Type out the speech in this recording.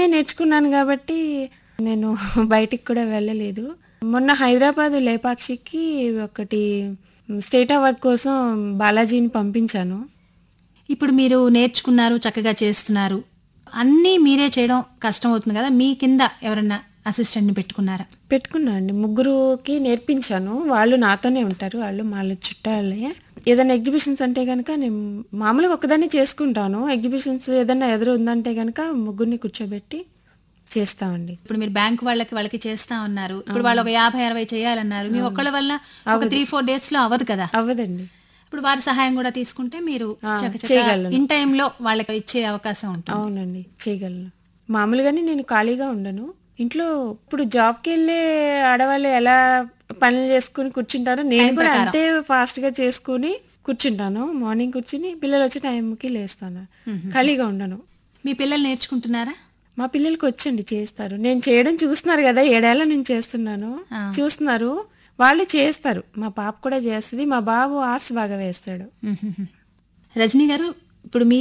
ఇంట్లోనే నేర్చుకున్నాను కాబట్టి నేను బయటికి కూడా వెళ్ళలేదు మొన్న హైదరాబాద్ లేపాక్షికి ఒకటి స్టేట్ అవార్డ్ కోసం బాలాజీని పంపించాను ఇప్పుడు మీరు నేర్చుకున్నారు చక్కగా చేస్తున్నారు అన్నీ మీరే చేయడం కష్టం అవుతుంది కదా మీ కింద ఎవరన్నా అసిస్టెంట్ని పెట్టుకున్నారా పెట్టుకున్నా అండి ముగ్గురుకి నేర్పించాను వాళ్ళు నాతోనే ఉంటారు వాళ్ళు వాళ్ళ చుట్టాలే ఏదైనా ఎగ్జిబిషన్స్ అంటే కనుక నేను మామూలుగా ఒకదాన్ని చేసుకుంటాను ఎగ్జిబిషన్స్ ఏదైనా ఎదురు ఉందంటే కనుక ముగ్గురిని కూర్చోబెట్టి చేస్తామండి ఇప్పుడు మీరు బ్యాంక్ వాళ్ళకి వాళ్ళకి చేస్తా ఉన్నారు ఇప్పుడు వాళ్ళు ఒక యాభై అరవై చేయాలన్నారు మీ ఒక్కళ్ళ వల్ల ఒక త్రీ ఫోర్ డేస్ లో అవ్వదు కదా అవ్వదండి ఇప్పుడు వారి సహాయం కూడా తీసుకుంటే మీరు చకచకా చేయగలను. ఇన్ టైంలో వాళ్ళకి ఇచ్చే అవకాశం ఉంటుంది అవునండి చేయగలను మామూలుగానే నేను ఖాళీగా ఉండను ఇంట్లో ఇప్పుడు జాబ్కి వెళ్ళే ఆడవాళ్ళు ఎలా పనులు చేసుకుని కూర్చుంటారో నేను కూడా అంతే ఫాస్ట్ గా చేసుకుని కూర్చుంటాను మార్నింగ్ కూర్చుని పిల్లలు వచ్చే టైంకి లేస్తాను ఖాళీగా ఉండను మీ పిల్లలు నేర్చుకుంటున్నారా మా పిల్లలకి వచ్చండి చేస్తారు నేను చేయడం చూస్తున్నారు కదా ఏడేళ్ల నుంచి చేస్తున్నాను చూస్తున్నారు వాళ్ళు చేస్తారు మా పాప కూడా చేస్తుంది మా బాబు ఆర్ట్స్ బాగా వేస్తాడు రజనీ గారు ఇప్పుడు మీ